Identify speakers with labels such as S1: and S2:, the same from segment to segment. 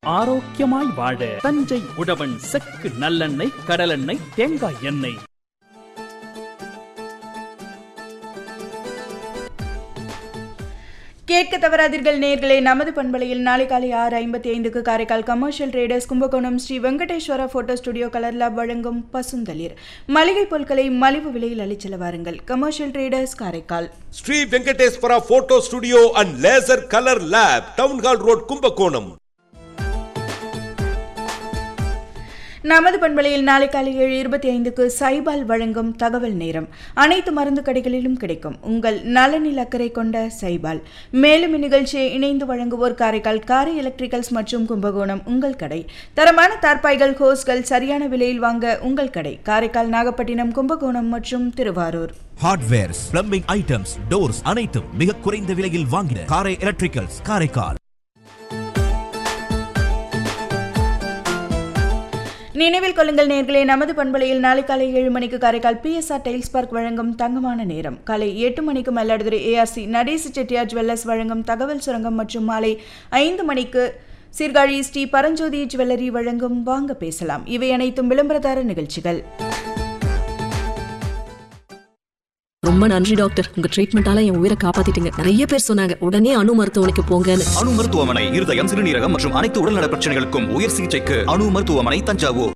S1: ஆரோக்கியமாய் வாழ தஞ்சை உழவன் செக்கு நல்லெண்ணெய் கடலெண்ணெய் தேங்காய் எண்ணெய்
S2: கேட்க தவறாதீர்கள் நேர்களே நமது பண்பலையில் நாளை காலை ஆறு ஐம்பத்தி ஐந்துக்கு Karaikal commercial traders Kumbakonam Sri Venkateswara photo studio colour lab வழங்கும் பசுந்தளிர் மளிகை பொருட்களை மலிவு விலையில் அளிச்சல வாருங்கள் commercial traders Karaikal
S3: Sri Venkateswara photo studio and laser colour lab town hall road Kumbakonam
S2: நமது பண்பலையில் நாளை காலை ஏழு இருபத்தி ஐந்துக்கு சைபால் வழங்கும் தகவல் நேரம் அனைத்து மருந்து கடைகளிலும் கிடைக்கும் உங்கள் நலனில் அக்கறை கொண்ட சைபால் மேலும் இந்நிகழ்ச்சியை இணைந்து வழங்குவோர் காரைக்கால் காரை எலக்ட்ரிக்கல்ஸ் மற்றும் கும்பகோணம் உங்கள் கடை தரமான தார்பாய்கள் ஹோஸ்கள் சரியான விலையில் வாங்க உங்கள் கடை காரைக்கால் நாகப்பட்டினம் கும்பகோணம் மற்றும் Thiruvarur
S4: hardwares plumbing items doors அனைத்தும் மிக குறைந்த விலையில் வாங்கின காரை எலக்ட்ரிக்கல்ஸ் காரைக்கால்
S2: நினைவில் கொள்ளுங்கள் நேர்களே நமது பண்பலையில் நாளை காலை ஏழு மணிக்கு காரைக்கால் பிஎஸ்ஆர் டைல்ஸ் பார்க் வழங்கும் தங்கமான நேரம் காலை எட்டு மணிக்கு மயிலாடுதுறை ஏஆர்சி நடேசு செட்டியார் ஜுவல்லர்ஸ் வழங்கும் தகவல் சுரங்கம் மற்றும் மாலை ஐந்து மணிக்கு சீர்காழி ஸ்ரீ பரஞ்சோதி ஜுவல்லரி வழங்கும் வாங்க பேசலாம் இவை அனைத்தும் விளம்பரதார நிகழ்ச்சிகள்
S5: ரொம்ப நன்றி டாக்டர் உங்க ட்ரீட்மெண்டால என் உயிரை காப்பாத்திட்டீங்க நிறைய பேர் சொன்னாங்க உடனே அணு மருத்துவமனைக்கு போங்கன்னு
S6: அணு மருத்துவமனை இருதயம் சிறுநீரகம் மற்றும் அனைத்து உடல்நல பிரச்சனைகளுக்கும் உயர் சிகிச்சைக்கு அணு மருத்துவமனை தஞ்சாவூர்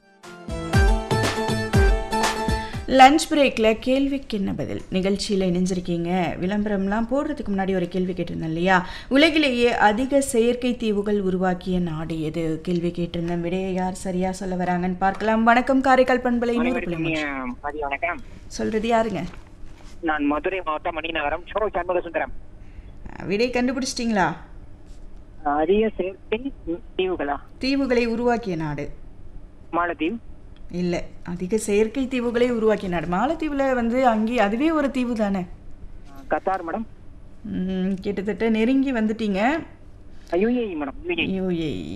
S2: லஞ்ச் பிரேக்கில் கேள்விக்கு என்ன பதில் நிகழ்ச்சியில் இணைஞ்சிருக்கீங்க விளம்பரம்லாம் போடுறதுக்கு முன்னாடி ஒரு கேள்வி கேட்டிருந்தேன் இல்லையா உலகிலேயே அதிக செயற்கை தீவுகள் உருவாக்கிய நாடு எது கேள்வி கேட்டிருந்தேன் விடையை யார் சரியா சொல்ல வராங்கன்னு பார்க்கலாம் வணக்கம் காரைக்கால் பண்பலை நூறு புள்ளி மூன்று.
S7: அனைவருக்கும் மதிய வணக்கம்
S2: சொல்றது யாருங்க
S7: நான் மதுரை மாவட்டம் மணிநகரம் சோ சண்முக சுந்தரம்
S2: விடை கண்டுபிடிச்சிட்டிங்களா
S7: அதிக செயற்கை தீவுகளா
S2: தீவுகளை உருவாக்கிய நாடு
S7: மாலத்தீவு
S2: இல்லை அதிக செயற்கை தீவுகளை உருவாக்கிய நாடு மாலத்தீவில் வந்து அங்கே அதுவே ஒரு தீவு தானே
S7: கத்தார் மேடம்
S2: ம், கிட்டத்தட்ட நெருங்கி வந்துட்டீங்க
S7: யுஏஇ மேடம் யுஏஇ
S2: யூஏஇ